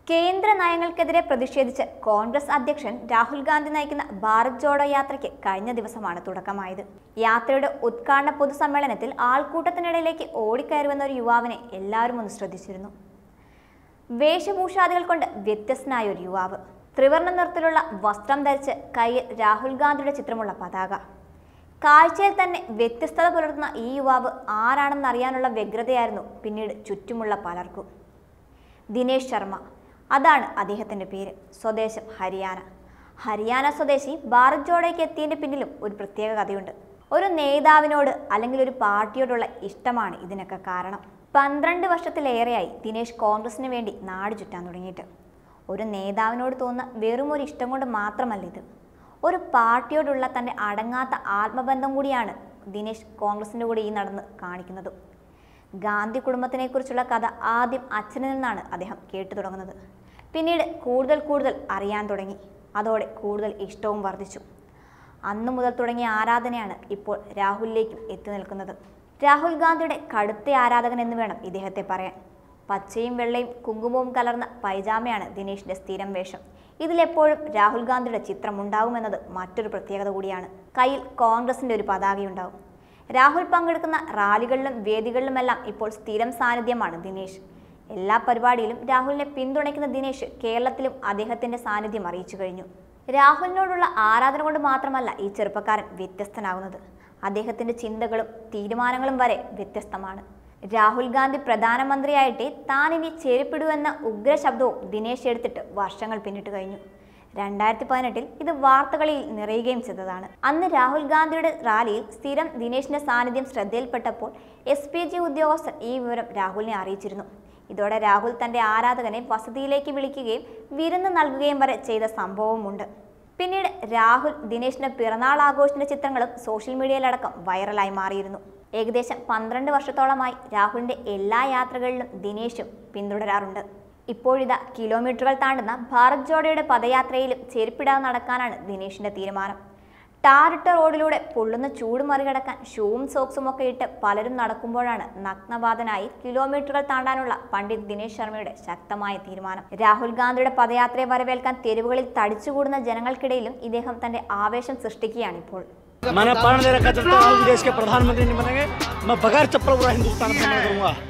കേന്ദ്ര നയങ്ങൾക്കെതിരെ പ്രതിഷേധിച്ച് കോൺഗ്രസ് അധ്യക്ഷൻ രാഹുൽ ഗാന്ധി നയിക്കുന്ന ഭാരത് ജോഡോ യാത്രയ്ക്ക് കഴിഞ്ഞ ദിവസമാണ് തുടക്കമായത് യാത്രയുടെ ഉദ്ഘാടന പൊതുസമ്മേളനത്തിൽ ആൾക്കൂട്ടത്തിനിടയിലേക്ക് ഓടിക്കയറുവെന്ന ഒരു യുവാവിനെ എല്ലാവരും ഒന്ന് ശ്രദ്ധിച്ചിരുന്നു വേഷഭൂഷാദികൾ കൊണ്ട് വ്യത്യസ്തനായ ഒരു യുവാവ് ത്രിവർണ്ണ നിറത്തിലുള്ള വസ്ത്രം ധരിച്ച് കയ്യിൽ രാഹുൽ ഗാന്ധിയുടെ ചിത്രമുള്ള പതാക കാഴ്ചയിൽ തന്നെ വ്യത്യസ്തത പുലർത്തുന്ന ഈ യുവാവ് ആരാണെന്ന് അറിയാനുള്ള വ്യഗ്രതയായിരുന്നു പിന്നീട് ചുറ്റുമുള്ള പലർക്കും ദിനേശ് ശർമ്മ അതാണ് അദ്ദേഹത്തിൻ്റെ പേര് സ്വദേശം ഹരിയാന ഹരിയാന സ്വദേശി ഭാരത് ജോഡോയ്ക്ക് എത്തിയതിൻ്റെ പിന്നിലും ഒരു പ്രത്യേക കഥയുണ്ട് ഒരു നേതാവിനോട് അല്ലെങ്കിൽ ഒരു പാർട്ടിയോടുള്ള ഇഷ്ടമാണ് ഇതിനൊക്കെ കാരണം പന്ത്രണ്ട് വർഷത്തിലേറെയായി ദിനേശ് കോൺഗ്രസിന് വേണ്ടി നാട് ചുറ്റാൻ തുടങ്ങിയിട്ട് ഒരു നേതാവിനോട് തോന്നുന്ന വെറും ഒരു ഇഷ്ടം കൊണ്ട് മാത്രമല്ല ഇത് ഒരു പാർട്ടിയോടുള്ള തൻ്റെ അടങ്ങാത്ത ആത്മബന്ധം കൂടിയാണ് ദിനേശ് കോൺഗ്രസിൻ്റെ കൂടെ ഈ നടന്ന് കാണിക്കുന്നതും ഗാന്ധി കുടുംബത്തിനെക്കുറിച്ചുള്ള കഥ ആദ്യം അച്ഛനിൽ നിന്നാണ് അദ്ദേഹം കേട്ടു തുടങ്ങുന്നത് പിന്നീട് കൂടുതൽ കൂടുതൽ അറിയാൻ തുടങ്ങി അതോടെ കൂടുതൽ ഇഷ്ടവും വർദ്ധിച്ചു അന്നു മുതൽ തുടങ്ങിയ ആരാധനയാണ് ഇപ്പോൾ രാഹുലിലേക്കും എത്തി നിൽക്കുന്നത് രാഹുൽ ഗാന്ധിയുടെ കടുത്ത ആരാധകൻ എന്ന് വേണം ഇദ്ദേഹത്തെ പറയാൻ പച്ചയും വെള്ളയും കുങ്കുമവും കലർന്ന പൈജാമയാണ് ദിനേശിന്റെ സ്ഥിരം വേഷം ഇതിലെപ്പോഴും രാഹുൽ ഗാന്ധിയുടെ ചിത്രം ഉണ്ടാവുമെന്നത് മറ്റൊരു പ്രത്യേകത കൂടിയാണ് കയ്യിൽ കോൺഗ്രസിന്റെ ഒരു പതാകയുണ്ടാവും രാഹുൽ പങ്കെടുക്കുന്ന റാലികളിലും വേദികളിലുമെല്ലാം ഇപ്പോൾ സ്ഥിരം സാന്നിധ്യമാണ് ദിനേശ് എല്ലാ പരിപാടിയിലും രാഹുലിനെ പിന്തുണയ്ക്കുന്ന ദിനേശ് കേരളത്തിലും അദ്ദേഹത്തിന്റെ സാന്നിധ്യം അറിയിച്ചു കഴിഞ്ഞു രാഹുലിനോടുള്ള ആരാധന കൊണ്ട് മാത്രമല്ല ഈ ചെറുപ്പക്കാരൻ വ്യത്യസ്തനാകുന്നത് അദ്ദേഹത്തിന്റെ ചിന്തകളും തീരുമാനങ്ങളും വരെ വ്യത്യസ്തമാണ് രാഹുൽ ഗാന്ധി പ്രധാനമന്ത്രിയായിട്ടേ താൻ ഇനി ചെരുപ്പിടൂ എന്ന ഉഗ്ര ശബ്ദവും ദിനേശ് എടുത്തിട്ട് വർഷങ്ങൾ പിന്നിട്ട് കഴിഞ്ഞു രണ്ടായിരത്തി പതിനെട്ടിൽ ഇത് വാർത്തകളിൽ നിറയുകയും ചെയ്തതാണ് അന്ന് രാഹുൽ ഗാന്ധിയുടെ റാലിയിൽ സ്ഥിരം ദിനേശിന്റെ സാന്നിധ്യം ശ്രദ്ധയിൽപ്പെട്ടപ്പോൾ എസ് പി ജി ഉദ്യോഗസ്ഥർ ഈ വിവരം രാഹുലിനെ അറിയിച്ചിരുന്നു ഇതോടെ രാഹുൽ തന്റെ ആരാധകനെ വസതിയിലേക്ക് വിളിക്കുകയും വിരുന്ന് നൽകുകയും വരെ ചെയ്ത സംഭവവുമുണ്ട് പിന്നീട് രാഹുൽ ദിനേശിന്റെ പിറന്നാൾ ആഘോഷത്തിന്റെ ചിത്രങ്ങളും സോഷ്യൽ മീഡിയയിലടക്കം വൈറലായി മാറിയിരുന്നു ഏകദേശം പന്ത്രണ്ട് വർഷത്തോളമായി രാഹുലിന്റെ എല്ലാ യാത്രകളിലും ദിനേശും പിന്തുടരാറുണ്ട് ഇപ്പോഴിതാ കിലോമീറ്ററുകൾ താണ്ടുന്ന ഭാരത് ജോഡോയുടെ പദയാത്രയിലും ചെരുപ്പിടാതെ നടക്കാനാണ് ദിനേശിന്റെ തീരുമാനം ടാറിട്ട റോഡിലൂടെ പൊള്ളുന്ന ചൂട് മറികടക്കാൻ ഷൂവും സോക്സും ഒക്കെ ഇട്ട് പലരും നടക്കുമ്പോഴാണ് നഗ്നവാദനായി കിലോമീറ്ററുകൾ താണ്ടാനുള്ള പണ്ഡിറ്റ് ദിനേശ് ശർമ്മയുടെ ശക്തമായ തീരുമാനം രാഹുൽ ഗാന്ധിയുടെ പദയാത്രയെ വരവേൽക്കാൻ തെരുവുകളിൽ തടിച്ചുകൂടുന്ന ജനങ്ങൾക്കിടയിലും ഇദ്ദേഹം തന്റെ ആവേശം സൃഷ്ടിക്കുകയാണ് ഇപ്പോൾ मैंने पढ़ ले रखा जब तक राहुल जी देश के प्रधानमंत्री नहीं बनेंगे मैं बगैर चप्पल पूरा हिंदुस्तान भ्रमण करूंगा